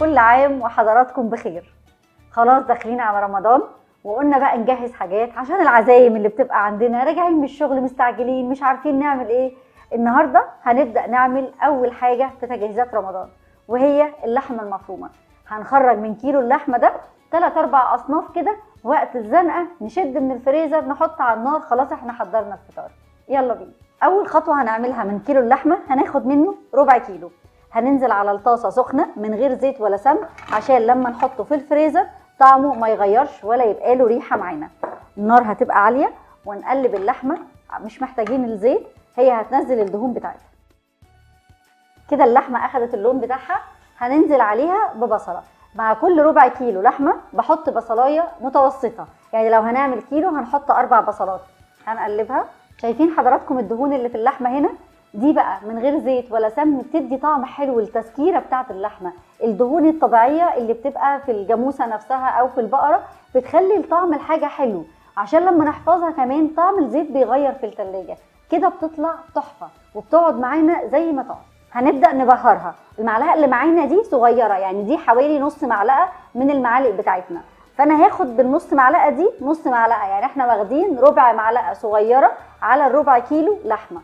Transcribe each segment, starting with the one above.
كل عام وحضراتكم بخير خلاص داخلين على رمضان وقلنا بقى نجهز حاجات عشان العزايم اللي بتبقى عندنا راجعين من الشغل مستعجلين مش عارفين نعمل ايه النهارده هنبدا نعمل اول حاجه في تجهيزات رمضان وهي اللحمه المفرومه هنخرج من كيلو اللحمه ده ثلاث اربع اصناف كده وقت الزنقه نشد من الفريزر نحط على النار خلاص احنا حضرنا الفطار يلا بينا اول خطوه هنعملها من كيلو اللحمه هناخد منه ربع كيلو هننزل على الطاسه سخنه من غير زيت ولا سمن عشان لما نحطه في الفريزر طعمه ما يغيرش ولا يبقى له ريحه معانا النار هتبقى عاليه ونقلب اللحمه مش محتاجين الزيت هي هتنزل الدهون بتاعتها كده اللحمه اخدت اللون بتاعها هننزل عليها ببصله مع كل ربع كيلو لحمه بحط بصلايه متوسطه يعني لو هنعمل كيلو هنحط اربع بصلات هنقلبها شايفين حضراتكم الدهون اللي في اللحمه هنا دي بقى من غير زيت ولا سمن بتدي طعم حلو التسكيره بتاعه اللحمه الدهون الطبيعيه اللي بتبقى في الجاموسه نفسها او في البقره بتخلي طعم الحاجه حلو عشان لما نحفظها كمان طعم الزيت بيغير في التلاجة كده بتطلع تحفه وبتقعد معانا زي ما تقعد هنبدا نبهرها المعلقه اللي معانا دي صغيره يعني دي حوالي نص معلقه من المعالق بتاعتنا فانا هاخد بالنص معلقه دي نص معلقه يعني احنا واخدين ربع معلقه صغيره على الربع كيلو لحمه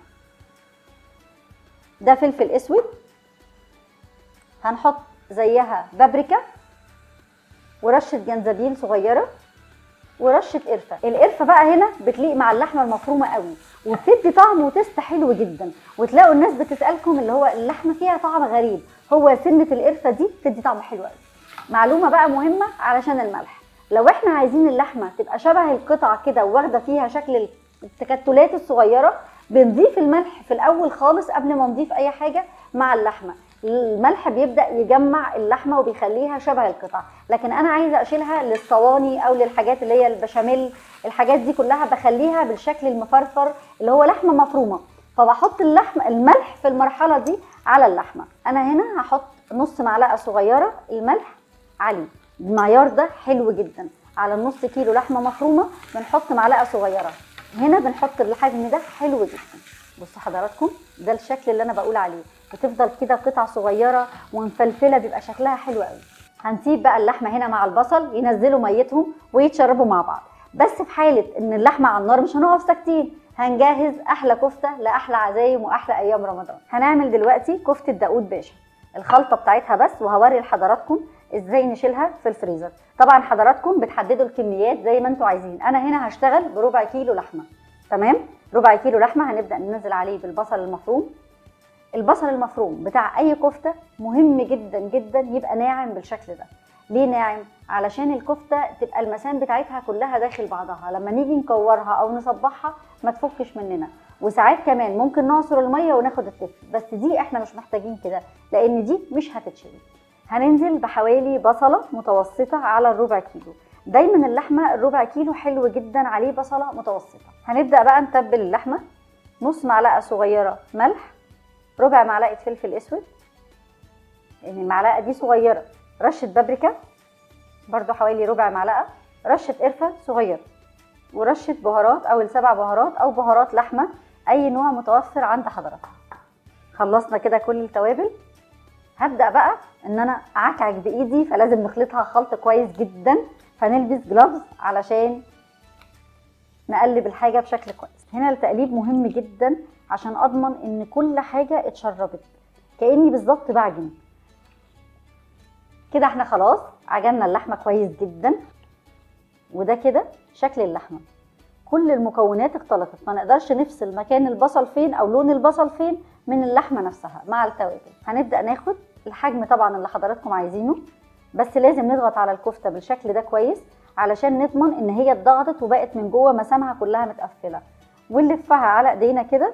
ده فلفل اسود هنحط زيها بابريكا ورشه جنزبيل صغيره ورشه قرفه القرفه بقى هنا بتليق مع اللحمه المفرومه قوي وبتدي طعم وتست حلو جدا وتلاقوا الناس بتسالكم اللي هو اللحمه فيها طعم غريب هو سنه القرفه دي بتدي طعم حلو قوي معلومه بقى مهمه علشان الملح لو احنا عايزين اللحمه تبقى شبه القطع كده واخده فيها شكل التكتلات الصغيره بنضيف الملح في الاول خالص قبل ما نضيف اي حاجه مع اللحمه الملح بيبدا يجمع اللحمه وبيخليها شبه القطع لكن انا عايزه اشيلها للصواني او للحاجات اللي هي البشاميل الحاجات دي كلها بخليها بالشكل المفرفر اللي هو لحمه مفرومه فبحط اللحم الملح في المرحله دي على اللحمه انا هنا هحط نص معلقه صغيره الملح عليه المعيار ده حلو جدا على النص كيلو لحمه مفرومه بنحط معلقه صغيره هنا بنحط الحجم ده حلو جدا بصوا حضراتكم ده الشكل اللي انا بقول عليه بتفضل كده قطع صغيره ومفلفله بيبقى شكلها حلو قوي هنسيب بقى اللحمه هنا مع البصل ينزلوا ميتهم ويتشربوا مع بعض بس في حاله ان اللحمه على النار مش هنقف ساكتين هنجهز احلى كفته لاحلى عزايم واحلى ايام رمضان هنعمل دلوقتي كفته داوود باشا الخلطه بتاعتها بس وهوري لحضراتكم ازاي نشيلها في الفريزر طبعا حضراتكم بتحددوا الكميات زي ما انتوا عايزين انا هنا هشتغل بربع كيلو لحمه تمام ربع كيلو لحمه هنبدا ننزل عليه بالبصل المفروم البصل المفروم بتاع اي كفته مهم جدا جدا يبقى ناعم بالشكل ده ليه ناعم علشان الكفته تبقى المسام بتاعتها كلها داخل بعضها لما نيجي نكورها او نصبحها ما تفكش مننا وساعات كمان ممكن نعصر الميه وناخد التفل بس دي احنا مش محتاجين كده لان دي مش هتتشوي هننزل بحوالي بصله متوسطه على الربع كيلو دايما اللحمه الربع كيلو حلو جدا عليه بصله متوسطه هنبدا بقى نتبل اللحمه نص معلقه صغيره ملح ربع معلقه فلفل اسود لان المعلقه دي صغيره رشه بابريكا برضو حوالي ربع معلقه رشه قرفه صغيره ورشه بهارات او السبع بهارات او بهارات لحمه اي نوع متوفر عند حضرتك خلصنا كده كل التوابل هبدا بقى ان انا اعكعك بايدي فلازم نخلطها خلط كويس جدا فنلبس جلافز علشان نقلب الحاجه بشكل كويس هنا التقليب مهم جدا عشان اضمن ان كل حاجه اتشربت كاني بالظبط بعجن كده احنا خلاص عجننا اللحمه كويس جدا وده كده شكل اللحمه كل المكونات اختلطت ما نقدرش نفصل مكان البصل فين او لون البصل فين من اللحمه نفسها مع التوابل هنبدا ناخد الحجم طبعا اللي حضراتكم عايزينه بس لازم نضغط على الكفته بالشكل ده كويس علشان نضمن ان هي اتضغطت وبقت من جوه مسامها كلها متقفله ونلفها على ايدينا كده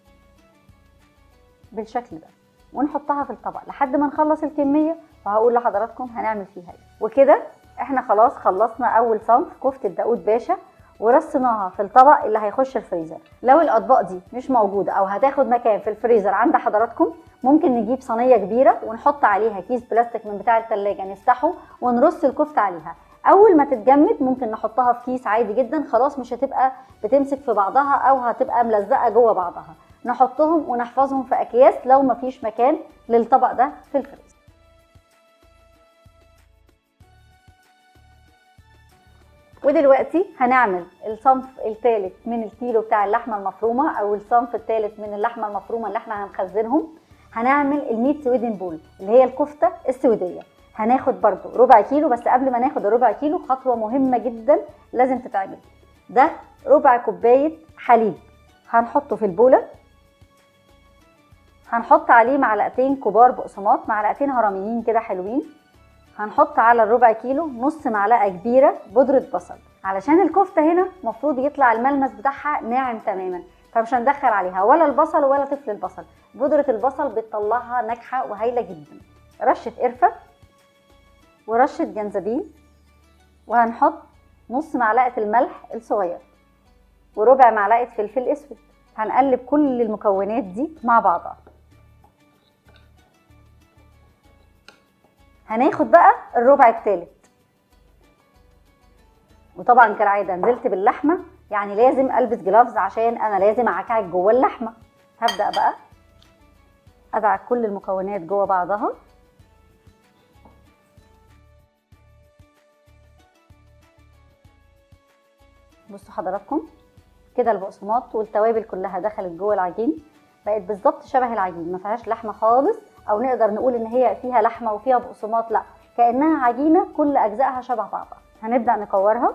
بالشكل ده ونحطها في الطبق لحد ما نخلص الكميه وهقول لحضراتكم هنعمل فيها ايه وكده احنا خلاص خلصنا اول صنف كفته داوود باشا ورصيناها في الطبق اللي هيخش الفريزر لو الاطباق دي مش موجوده او هتاخد مكان في الفريزر عند حضراتكم ممكن نجيب صينيه كبيره ونحط عليها كيس بلاستيك من بتاع التلاجة نفتحه ونرص الكفته عليها اول ما تتجمد ممكن نحطها في كيس عادي جدا خلاص مش هتبقى بتمسك في بعضها او هتبقى ملزقه جوه بعضها نحطهم ونحفظهم في اكياس لو مفيش مكان للطبق ده في الفريزر ودلوقتي هنعمل الصنف الثالث من الكيلو بتاع اللحمه المفرومه او الصنف الثالث من اللحمه المفرومه اللي احنا هنخزنهم هنعمل الميت سويدن بول اللي هي الكفته السويديه هناخد برضو ربع كيلو بس قبل ما ناخد الربع كيلو خطوه مهمه جدا لازم تتعمل ده ربع كوبايه حليب هنحطه في البوله هنحط عليه معلقتين كبار بقسماط معلقتين هرميين كده حلوين هنحط على الربع كيلو نص معلقه كبيره بودره بصل علشان الكفته هنا المفروض يطلع الملمس بتاعها ناعم تماما فمش هندخل عليها ولا البصل ولا طفل البصل بودره البصل بتطلعها ناجحه وهايله جدا رشه قرفه ورشه جنزبيل وهنحط نص معلقه الملح الصغير وربع معلقه فلفل اسود هنقلب كل المكونات دي مع بعضها هناخد بقى الربع الثالث وطبعا كالعاده نزلت باللحمه يعني لازم البس جلافز عشان انا لازم اعكعك جوه اللحمه هبدا بقى ادعك كل المكونات جوه بعضها بصوا حضراتكم كده البقسماط والتوابل كلها دخلت جوه العجين بقت بالظبط شبه العجين ما فيهاش لحمه خالص او نقدر نقول ان هي فيها لحمه وفيها بقسماط لا كانها عجينه كل اجزائها شبه بعضها هنبدا نكورها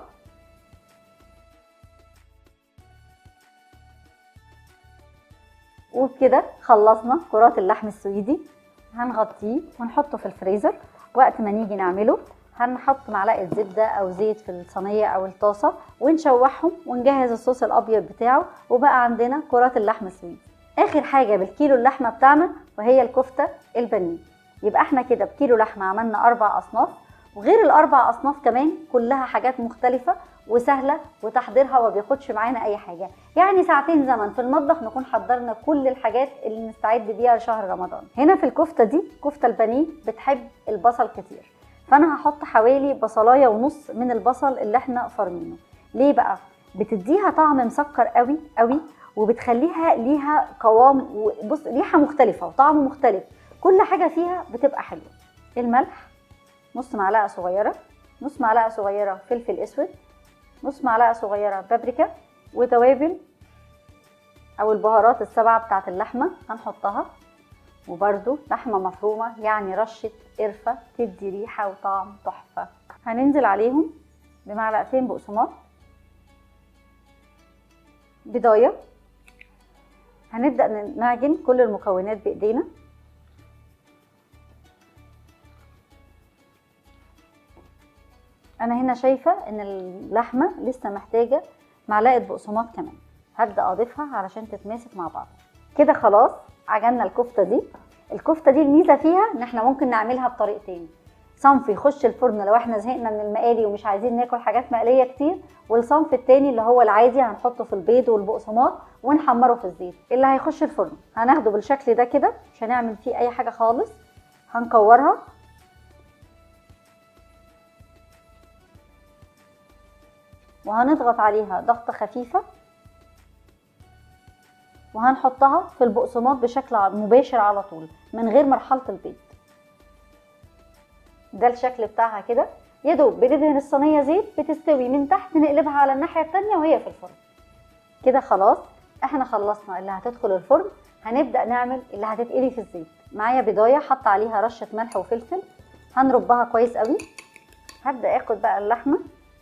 وبكده خلصنا كرات اللحم السويدي هنغطيه ونحطه في الفريزر وقت ما نيجي نعمله هنحط معلقه زبده او زيت في الصينيه او الطاسه ونشوحهم ونجهز الصوص الابيض بتاعه وبقى عندنا كرات اللحم السويدي اخر حاجه بالكيلو اللحمه بتاعنا وهي الكفته البانيه يبقى احنا كده بكيلو لحمه عملنا اربع اصناف وغير الاربع اصناف كمان كلها حاجات مختلفه وسهله وتحضيرها ما بياخدش معانا اي حاجه يعني ساعتين زمن في المطبخ نكون حضرنا كل الحاجات اللي نستعد بيها لشهر رمضان هنا في الكفته دي كفته البانيه بتحب البصل كتير فانا هحط حوالي بصلايه ونص من البصل اللي احنا فرمينه ليه بقى بتديها طعم مسكر قوي قوي وبتخليها ليها قوام بص ريحه مختلفه وطعم مختلف كل حاجه فيها بتبقى حلوه الملح نص معلقه صغيره نص معلقه صغيره فلفل اسود نص معلقه صغيره بابريكا وتوابل او البهارات السبعه بتاعه اللحمه هنحطها وبرده لحمه مفرومه يعني رشه قرفه تدي ريحه وطعم تحفه هننزل عليهم بمعلقتين بقسماط بضايه هنبدا نعجن كل المكونات بايدينا انا هنا شايفه ان اللحمه لسه محتاجه معلقه بقسماط كمان هبدا اضيفها علشان تتماسك مع بعض كده خلاص عجننا الكفته دي الكفته دي الميزه فيها ان احنا ممكن نعملها بطريقتين صنف يخش الفرن لو احنا زهقنا من المقالي ومش عايزين ناكل حاجات مقليه كتير والصنف التاني اللي هو العادي هنحطه في البيض والبقسماط ونحمره في الزيت اللي هيخش الفرن هناخده بالشكل ده كده مش هنعمل فيه اي حاجه خالص هنكورها وهنضغط عليها ضغطه خفيفه وهنحطها في البقسماط بشكل مباشر على طول من غير مرحله البيض ده الشكل بتاعها كده يا دوب بندهن الصينيه زيت بتستوي من تحت نقلبها على الناحيه التانية وهي في الفرن كده خلاص احنا خلصنا اللي هتدخل الفرن هنبدا نعمل اللي هتتقلي في الزيت معايا بضايه حط عليها رشه ملح وفلفل هنربها كويس قوي هبدا اخد بقى اللحمه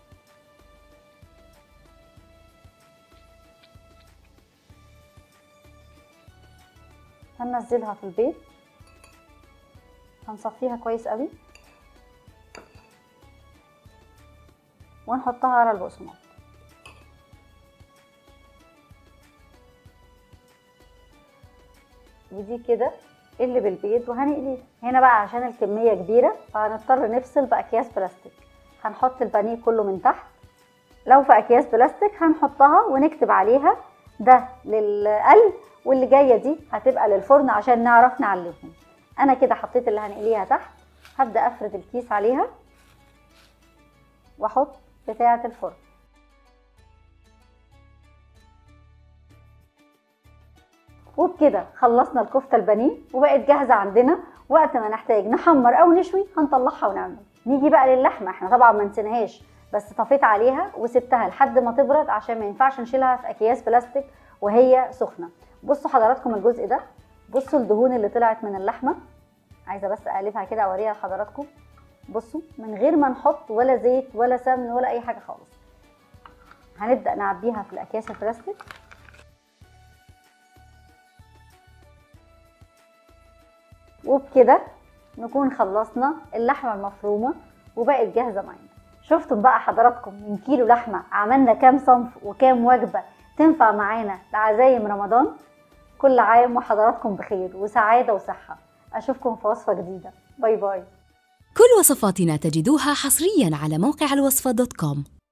هننزلها في البيض هنصفيها كويس قوي ونحطها على البقسماط ودي كده اللي بالبيض وهنقليه هنا بقى عشان الكميه كبيره فهنضطر نفصل باكياس بلاستيك هنحط البانيه كله من تحت لو في اكياس بلاستيك هنحطها ونكتب عليها ده للقلي واللي جايه دي هتبقى للفرن عشان نعرف نعلمهم انا كده حطيت اللي هنقليها تحت هبدا افرد الكيس عليها واحط بتاعه الفرن وبكده خلصنا الكفته البانيه وبقت جاهزه عندنا وقت ما نحتاج نحمر او نشوي هنطلعها ونعمل نيجي بقى للحمه احنا طبعا ما نسيناهاش بس طفيت عليها وسبتها لحد ما تبرد عشان ما ينفعش نشيلها في اكياس بلاستيك وهي سخنه بصوا حضراتكم الجزء ده بصوا الدهون اللي طلعت من اللحمه عايزه بس اقلبها كده اوريها لحضراتكم بصوا من غير ما نحط ولا زيت ولا سمن ولا اي حاجه خالص هنبدا نعبيها في الاكياس البلاستيك وبكده نكون خلصنا اللحمه المفرومه وبقت جاهزه معانا شفتم بقى حضراتكم من كيلو لحمه عملنا كام صنف وكام وجبه تنفع معانا لعزايم رمضان كل عام وحضراتكم بخير وسعاده وصحه اشوفكم في وصفه جديده باي باي كل وصفاتنا تجدوها حصريا على موقع الوصفة دوت كوم